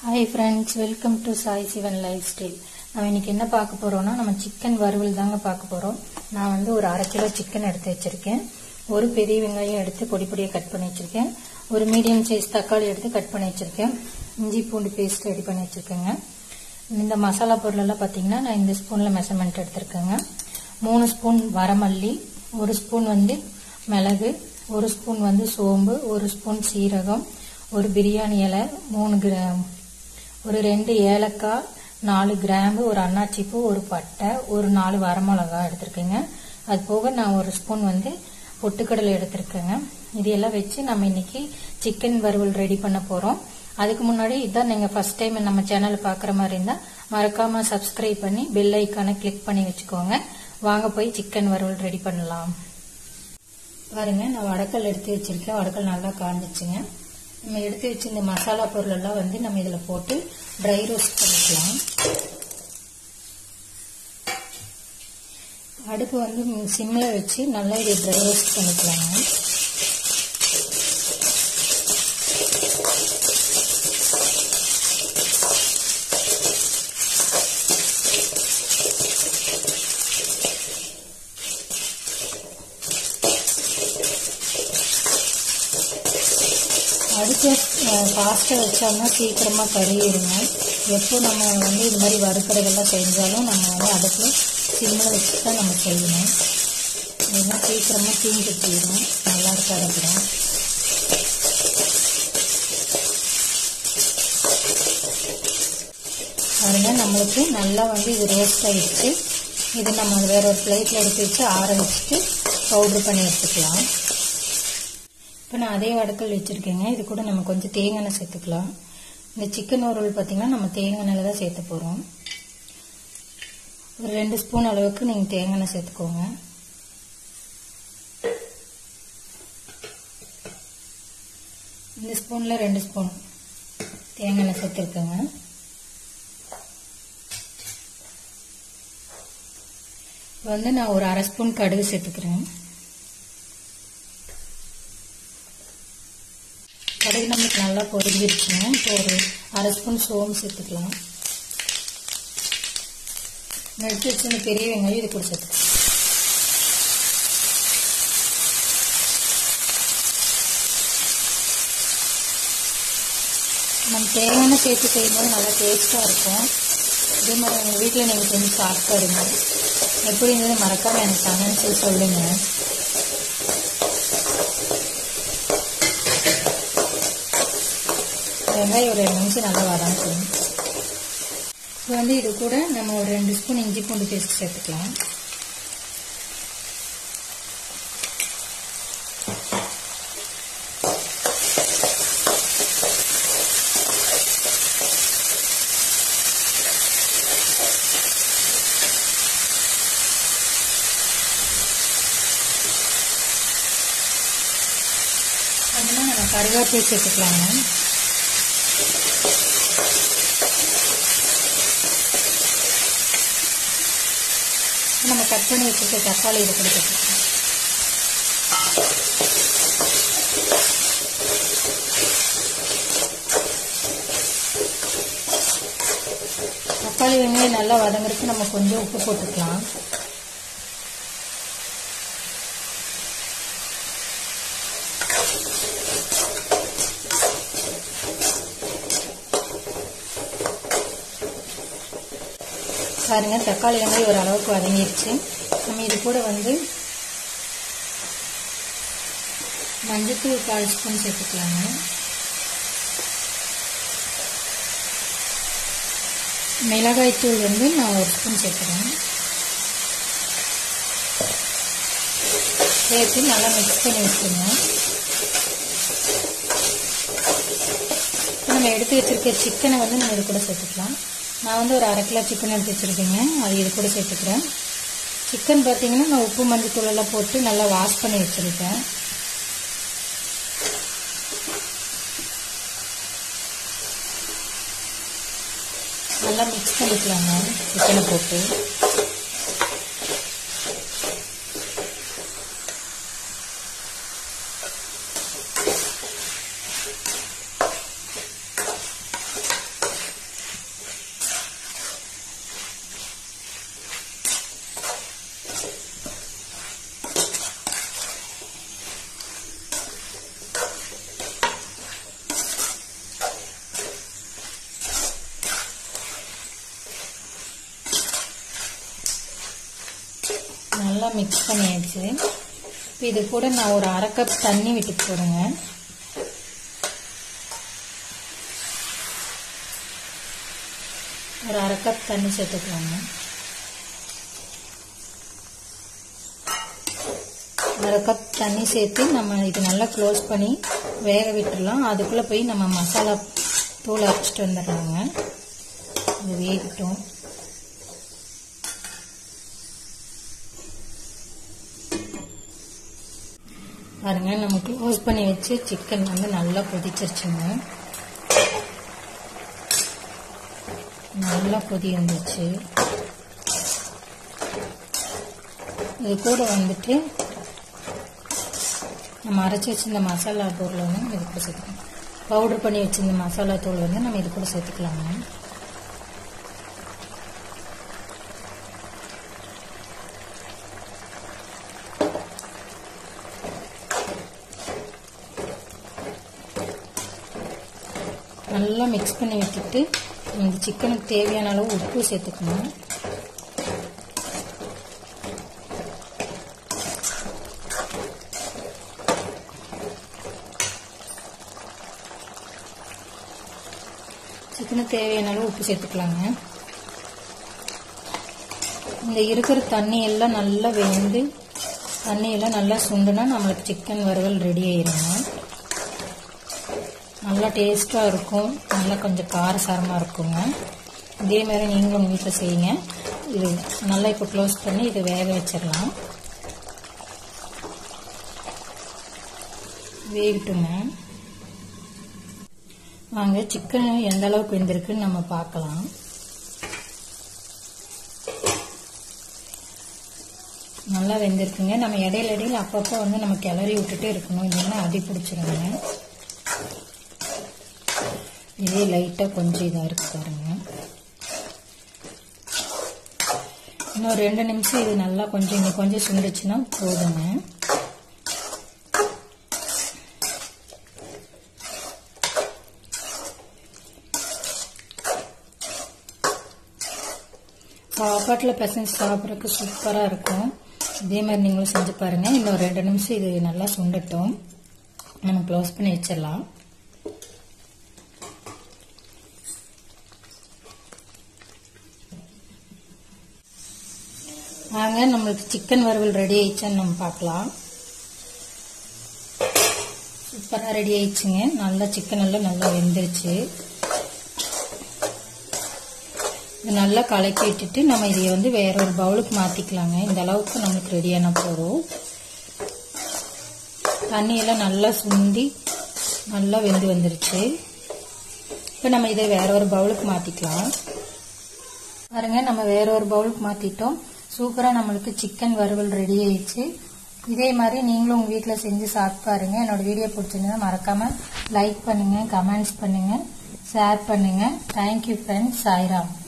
hi friends welcome to Sai Sivan lifestyle நம்ம இன்னைக்கு என்ன பார்க்க போறோம்னா நம்ம சிக்கன் வறுவல் தாங்க பார்க்க போறோம் நான் வந்து ஒரு அரை கிலோ சிக்கன் எடுத்து வச்சிருக்கேன் ஒரு பெரிய வெங்காயம் எடுத்து பொடி பொடியாக கட் பண்ணி வச்சிருக்கேன் ஒரு மீடியம் சைஸ் தக்காளி எடுத்து கட் பண்ணி வச்சிருக்கேன் இஞ்சி பூண்டு பேஸ்ட் ரெடி பண்ணி வச்சிருக்கேங்க இந்த மசாலா பொருள் எல்லாம் பார்த்தீங்கன்னா நான் இந்த ஸ்பூன்ல மெஷர்மெண்ட் எடுத்திருக்கேங்க மூணு ஸ்பூன் வரமல்லி ஒரு ஸ்பூன் வந்து மிளகு ஒரு ஸ்பூன் வந்து சோம்பு ஒரு ஸ்பூன் சீரகம் ஒரு பிரியாணி இலை மூணு கிராம் ஒரு ரெண்டு ஏலக்காய் நாலு கிராம்பு ஒரு அன்னாச்சிப்பூ ஒரு பட்டை ஒரு நாலு வரமிளகா எடுத்திருக்கேங்க அது போக நான் ஒரு ஸ்பூன் வந்து பொட்டுக்கடலை எடுத்திருக்கேங்க இது எல்லாம் வச்சு நம்ம இன்னைக்கு சிக்கன் வறுவல் ரெடி பண்ண போறோம் அதுக்கு முன்னாடி இதான் நீங்க ஃபர்ஸ்ட் டைம் நம்ம சேனல் பாக்குற மாதிரி இருந்தா மறக்காம சப்ஸ்கிரைப் பண்ணி பெல் ஐக்கானை கிளிக் பண்ணி வச்சுக்கோங்க வாங்க போய் சிக்கன் வறுவல் ரெடி பண்ணலாம் பாருங்க நான் வடக்கல் எடுத்து வச்சிருக்கேன் வடக்கல் நல்லா காஞ்சிச்சுங்க நம்ம எடுத்து வச்சு இந்த மசாலா பொருள் எல்லாம் வந்து நம்ம இதுல போட்டு ட்ரை ரோஸ்ட் பண்ணிக்கலாம் அடுப்பு வந்து சிம்ல வச்சு நல்லா இதை ட்ரை ரோஸ்ட் பண்ணிக்கலாங்க அடுத்து ஃபாஸ்ட்டாக வச்சோம்னா சீக்கிரமாக கருகிடுங்க எப்போ நம்ம வந்து இது மாதிரி வறுக்கிறதெல்லாம் செஞ்சாலும் நம்ம வந்து அடுப்பு சிம்மில் வச்சு தான் நம்ம செய்யணும் ஏன்னா சீக்கிரமாக தீஞ்சு போயிடும் நல்லா இருக்காது அப்புறம் பாருங்க நம்மளுக்கு நல்லா வந்து இது ரோஸ்ட் ஆகிடுச்சு இது நம்ம வேற ஒரு பிளேட்டில் எடுத்து வச்சு ஆற வச்சுட்டு பவுட்ரு பண்ணி எடுத்துக்கலாம் இப்போ நான் அதே வடக்கல் வச்சுருக்கேங்க இது கூட நம்ம கொஞ்சம் தேங்காய் சேர்த்துக்கலாம் இந்த சிக்கன் உருள் பார்த்தீங்கன்னா நம்ம தேங்காய் தான் சேர்த்து போகிறோம் ஒரு ரெண்டு ஸ்பூன் அளவுக்கு நீங்கள் தேங்காய் சேர்த்துக்கோங்க இந்த ஸ்பூனில் ரெண்டு ஸ்பூன் தேங்காய் சேர்த்துருக்கேங்க வந்து நான் ஒரு அரை ஸ்பூன் கடுகு சேர்த்துக்கிறேன் கடுகு நமக்கு நல்லா பொரிஞ்சிருச்சுங்க இப்போ ஒரு அரை ஸ்பூன் சோம்பு சேர்த்துக்கலாம் எடுத்து வச்சு பெரிய வெங்காயம் இது கூட சேர்த்துக்கலாம் நம்ம தேங்காய் சேர்த்து செய்யும்போது நல்லா டேஸ்ட்டாக இருக்கும் இதே மாதிரி உங்கள் வீட்டில் நீங்கள் செஞ்சு சாப்பிட்டு இருங்க எப்படி இருந்தது மறக்காமல் எனக்கு கமெண்ட்ஸில் சொல்லுங்கள் வெங்காயம் ஒரு ரெண்டு நிமிஷம் நல்லா வதங்கணும் இப்போ வந்து இது கூட நம்ம ஒரு ரெண்டு ஸ்பூன் இஞ்சி பூண்டு பேஸ்ட் சேர்த்துக்கலாம் அதெல்லாம் நம்ம கருவேப்பிலை சேர்த்துக்கலாங்க நம்ம கட் பண்ணி வச்சுருக்க தக்காளி இது கூட சேர்த்துக்கலாம் தக்காளி வெங்காயம் நல்லா வதங்குறதுக்கு நம்ம கொஞ்சம் உப்பு போட்டுக்கலாம் பாருங்க தக்காளி வெங்காயம் ஒரு அளவுக்கு வதங்கிருச்சு நம்ம இது கூட வந்து மஞ்சத்தூள் கால் ஸ்பூன் சேர்த்துக்கலாங்க மிளகாய் தூள் வந்து நான் ஒரு ஸ்பூன் சேர்த்துறேன் சேர்த்து நல்லா மிக்ஸ் பண்ணி வச்சுருங்க நம்ம எடுத்து வச்சிருக்க சிக்கனை வந்து நம்ம இது கூட சேர்த்துக்கலாம் நான் வந்து ஒரு அரை கிலோ சிக்கன் எடுத்து வச்சுருக்கேங்க அது இது கூட சேர்த்துக்கிறேன் சிக்கன் பார்த்தீங்கன்னா நான் உப்பு மஞ்சள் எல்லாம் போட்டு நல்லா வாஷ் பண்ணி வச்சுருக்கேன் நல்லா மிக்ஸ் பண்ணிக்கலாங்க சிக்கனை போட்டு நல்லா மிக்ஸ் பண்ணியாச்சு இப்போ இது கூட நான் ஒரு அரை கப் தண்ணி விட்டு போடுங்க ஒரு அரை கப் தண்ணி சேர்த்துக்கலாங்க அரை கப் தண்ணி சேர்த்து நம்ம இது நல்லா க்ளோஸ் பண்ணி வேக விட்டுடலாம் அதுக்குள்ளே போய் நம்ம மசாலா தூள் அரைச்சிட்டு வந்துடுறாங்க இது வேகட்டும் பாருங்க நம்ம க்ளோஸ் பண்ணி வச்சு சிக்கன் வந்து நல்லா கொதிச்சிருச்சுங்க நல்லா கொதி வந்துச்சு இது கூட வந்துட்டு நம்ம அரைச்சி வச்சிருந்த மசாலா தூள் வந்து நம்ம இது கூட சேர்த்துக்கலாம் பவுடர் பண்ணி வச்சிருந்த மசாலா தூள் வந்து நம்ம இது கூட சேர்த்துக்கலாங்க நல்லா மிக்ஸ் பண்ணி விட்டுட்டு இந்த சிக்கனுக்கு தேவையான அளவு உப்பு சேர்த்துக்கணும் சிக்கனுக்கு தேவையான அளவு உப்பு சேர்த்துக்கலாங்க இந்த இருக்கிற தண்ணி எல்லாம் நல்லா வெந்து தண்ணி எல்லாம் நல்லா சுண்டுனா நம்மளுக்கு சிக்கன் வறுவல் ரெடி ஆயிருங்க நல்லா டேஸ்ட்டாக இருக்கும் நல்லா கொஞ்சம் காரசாரமாக இருக்குங்க இதே மாதிரி நீங்களும் உங்கள் வீட்டில் செய்யுங்க இது நல்லா இப்போ க்ளோஸ் பண்ணி இதை வேக வச்சிடலாம் வேகட்டுங்க வாங்க சிக்கன் எந்த அளவுக்கு வெந்திருக்குன்னு நம்ம பார்க்கலாம் நல்லா வெந்திருக்குங்க நம்ம இடையில இடையில அப்பப்போ வந்து நம்ம கிளறி விட்டுட்டே இருக்கணும் இல்லைன்னா அடி பிடிச்சிருங்க இதே லைட்டாக கொஞ்சம் இதாக இருக்கு பாருங்க இன்னும் ரெண்டு நிமிஷம் இது நல்லா கொஞ்சம் இங்கே கொஞ்சம் சுண்டுச்சுன்னா போதுங்க சாப்பாட்டில் பசங்க சாப்பிட்றதுக்கு சூப்பராக இருக்கும் இதே மாதிரி நீங்களும் செஞ்சு பாருங்கள் இன்னும் ரெண்டு நிமிஷம் இது நல்லா சுண்டட்டும் நம்ம க்ளோஸ் பண்ணி வச்சிடலாம் வாங்க நம்மளுக்கு சிக்கன் வறுவல் ரெடி ஆயிடுச்சான்னு நம்ம பார்க்கலாம் சூப்பராக ரெடி ஆயிடுச்சுங்க நல்லா சிக்கன் எல்லாம் நல்லா வெந்துருச்சு இது நல்லா கலக்கி விட்டுட்டு நம்ம இதை வந்து வேற ஒரு பவுலுக்கு மாற்றிக்கலாங்க இந்த அளவுக்கு நம்மளுக்கு ரெடியான போகிறோம் தண்ணியெல்லாம் நல்லா சுண்டி நல்லா வெந்து வந்துருச்சு இப்போ நம்ம இதை வேற ஒரு பவுலுக்கு மாற்றிக்கலாம் பாருங்க நம்ம வேற ஒரு பவுலுக்கு மாற்றிட்டோம் சூப்பராக நம்மளுக்கு சிக்கன் வறுவல் ரெடி ஆயிடுச்சு இதே மாதிரி நீங்களும் உங்கள் வீட்டில் செஞ்சு சாப்பிட்டு பாருங்க என்னோட வீடியோ பிடிச்சிருந்தா மறக்காமல் லைக் பண்ணுங்கள் கமெண்ட்ஸ் பண்ணுங்கள் ஷேர் பண்ணுங்கள் தேங்க்யூ ஃப்ரெண்ட்ஸ் சாய்ராம்